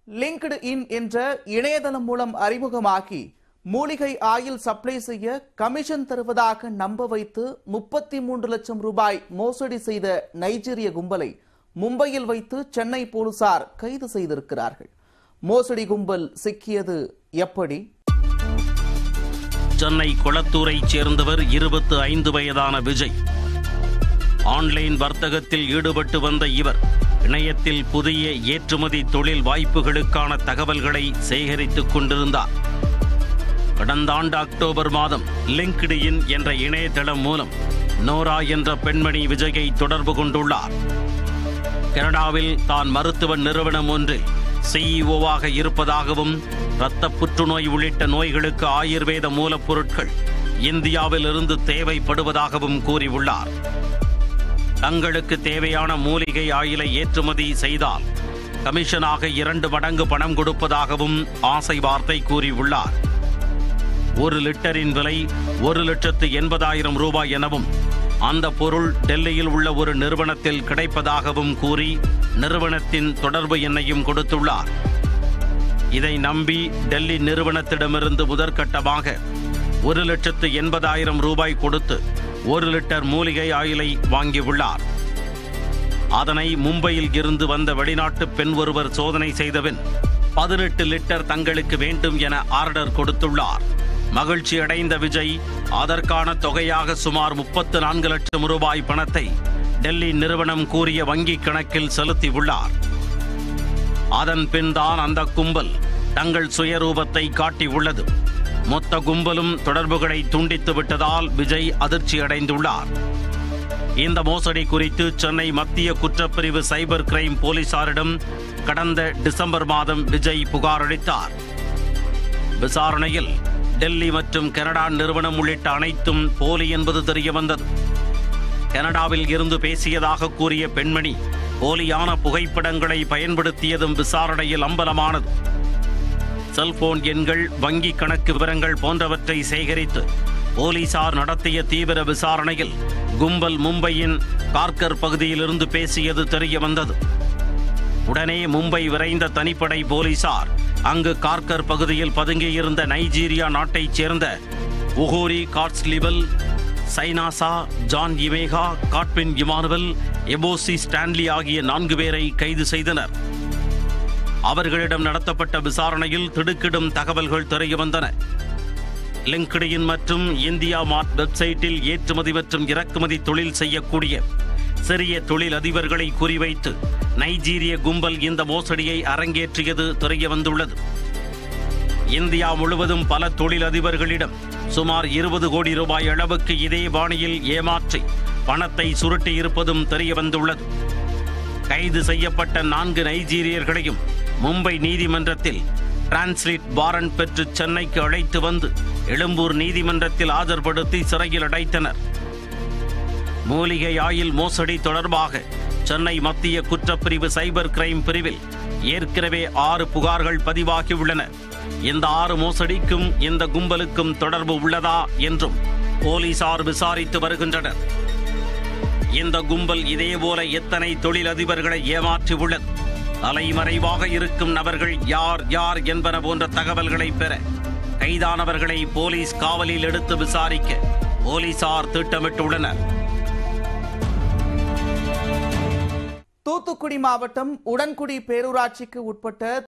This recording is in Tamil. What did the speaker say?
லிங்க்டு இன் என்ற இணையதளம் மூலம் அறிமுகமாகி மூலிகை ஆயில் சப்ளை செய்ய கமிஷன் தருவதாக நம்ப வைத்து முப்பத்தி மூன்று லட்சம் ரூபாய் மோசடி செய்த நைஜீரிய கும்பலை மும்பையில் வைத்து சென்னை போலீசார் கைது செய்திருக்கிறார்கள் மோசடி கும்பல் சிக்கியது எப்படி சென்னை கொளத்தூரைச் சேர்ந்தவர் இருபத்து ஐந்து வயதான விஜய் ஆன்லைன் வர்த்தகத்தில் ஈடுபட்டு வந்த இவர் இணையத்தில் புதிய ஏற்றுமதி தொழில் வாய்ப்புகளுக்கான தகவல்களை சேகரித்துக் கொண்டிருந்தார் கடந்த ஆண்டு அக்டோபர் மாதம் லிங்க்டு இன் என்ற இணையதளம் மூலம் நோரா என்ற பெண்மணி விஜயை தொடர்பு கொண்டுள்ளார் கனடாவில் தான் மருத்துவ நிறுவனம் ஒன்றில் சிஇஓவாக இருப்பதாகவும் இரத்த புற்றுநோய் உள்ளிட்ட நோய்களுக்கு ஆயுர்வேத மூலப்பொருட்கள் இந்தியாவில் இருந்து தேவைப்படுவதாகவும் கூறியுள்ளார் தங்களுக்கு தேவையான மூலிகை ஆயிலை ஏற்றுமதி செய்தால் கமிஷனாக இரண்டு மடங்கு பணம் கொடுப்பதாகவும் ஆசை வார்த்தை கூறியுள்ளார் ஒரு லிட்டரின் விலை ஒரு லட்சத்து எண்பதாயிரம் ரூபாய் எனவும் அந்த பொருள் டெல்லியில் உள்ள ஒரு நிறுவனத்தில் கிடைப்பதாகவும் கூறி நிறுவனத்தின் தொடர்பு எண்ணையும் கொடுத்துள்ளார் இதை நம்பி டெல்லி நிறுவனத்திடமிருந்து முதற்கட்டமாக ஒரு லட்சத்து எண்பதாயிரம் ரூபாய் கொடுத்து ஒரு லிட்டர் மூலிகை ஆயிலை வாங்கியுள்ளார் அதனை மும்பையில் இருந்து வந்த வெளிநாட்டு பெண் ஒருவர் சோதனை செய்தபின் பதினெட்டு லிட்டர் தங்களுக்கு வேண்டும் என ஆர்டர் கொடுத்துள்ளார் மகிழ்ச்சி அடைந்த விஜய் அதற்கான தொகையாக சுமார் முப்பத்து நான்கு லட்சம் ரூபாய் பணத்தை டெல்லி நிறுவனம் கூறிய வங்கிக் கணக்கில் செலுத்தியுள்ளார் அதன் பின் தான் அந்த கும்பல் தங்கள் சுயரூபத்தை காட்டியுள்ளது மொத்த கும்பலும் தொடர்புகளை துண்டித்து விட்டதால் விஜய் அதிர்ச்சி அடைந்துள்ளார் இந்த மோசடி குறித்து சென்னை மத்திய குற்றப்பிரிவு சைபர் கிரைம் போலீசாரிடம் கடந்த டிசம்பர் மாதம் விஜய் புகார் அளித்தார் விசாரணையில் டெல்லி மற்றும் கனடா நிறுவனம் உள்ளிட்ட அனைத்தும் போலி என்பது தெரிய வந்தது கனடாவில் இருந்து பேசியதாக கூறிய பெண்மணி போலியான புகைப்படங்களை பயன்படுத்தியதும் விசாரணையில் அம்பலமானது செல்போன் எண்கள் வங்கி கணக்கு விவரங்கள் போன்றவற்றை சேகரித்து போலீசார் நடத்திய தீவிர விசாரணையில் கும்பல் மும்பையின் கார்கர் பகுதியிலிருந்து பேசியது தெரிய வந்தது உடனே மும்பை விரைந்த தனிப்படை போலீசார் அங்கு கார்கர் பகுதியில் பதுங்கியிருந்த நைஜீரியா நாட்டைச் சேர்ந்த Ugori Godslivel Chinasa John Emeka Godfin Emmanuel Ebosi Stanley ஆகிய நான்கு பேரை கைது செய்தனர் அவர்களிடம் நடத்தப்பட்ட விசாரணையில் திடுக்கிடும் தகவல்கள் தெரிய வந்தன லிங்க்டின் மற்றும் இந்தியா மார்ட் வெப்சைட்டில் ஏற்றுமதி மற்றும் இறக்குமதி தொழில் செய்யக்கூடிய சிறிய தொழில் அதிபர்களை குறிவைத்து நைஜீரிய கும்பல் இந்த மோசடியை அரங்கேற்றியது தெரிய வந்துள்ளது இந்தியா முழுவதும் பல தொழில் அதிபர்களிடம் சுமார் இருபது கோடி ரூபாய் அளவுக்கு இதே பாணியில் ஏமாற்றி பணத்தை சுருட்டி இருப்பதும் தெரிய வந்துள்ளது கைது செய்யப்பட்ட நான்கு நைஜீரியர்களையும் மும்பை நீதிமன்றத்தில் டிரான்ஸ்லேட் வாரண்ட் பெற்று சென்னைக்கு அழைத்து வந்து எழும்பூர் நீதிமன்றத்தில் ஆஜர்படுத்தி சிறையில் அடைத்தனர் மூலிகை ஆயில் மோசடி தொடர்பாக சென்னை மத்திய குற்றப்பிரிவு சைபர் கிரைம் பிரிவில் ஏற்கனவே ஆறு புகார்கள் பதிவாகியுள்ளன இந்த ஆறு மோசடிக்கும் இந்த கும்பலுக்கும் தொடர்பு உள்ளதா என்றும் போலீசார் விசாரித்து வருகின்றனர் இந்த கும்பல் இதேபோல எத்தனை தொழிலதிபர்களை ஏமாற்றி உள்ளது தலைமறைவாக இருக்கும் நபர்கள் யார் யார் என்பன போன்ற தகவல்களை பெற கைதானவர்களை போலீஸ் காவலில் எடுத்து விசாரிக்க போலீசார் திட்டமிட்டுள்ளனர் தூத்துக்குடி மாவட்டம் உடன்குடி பேரூராட்சிக்கு உட்பட்ட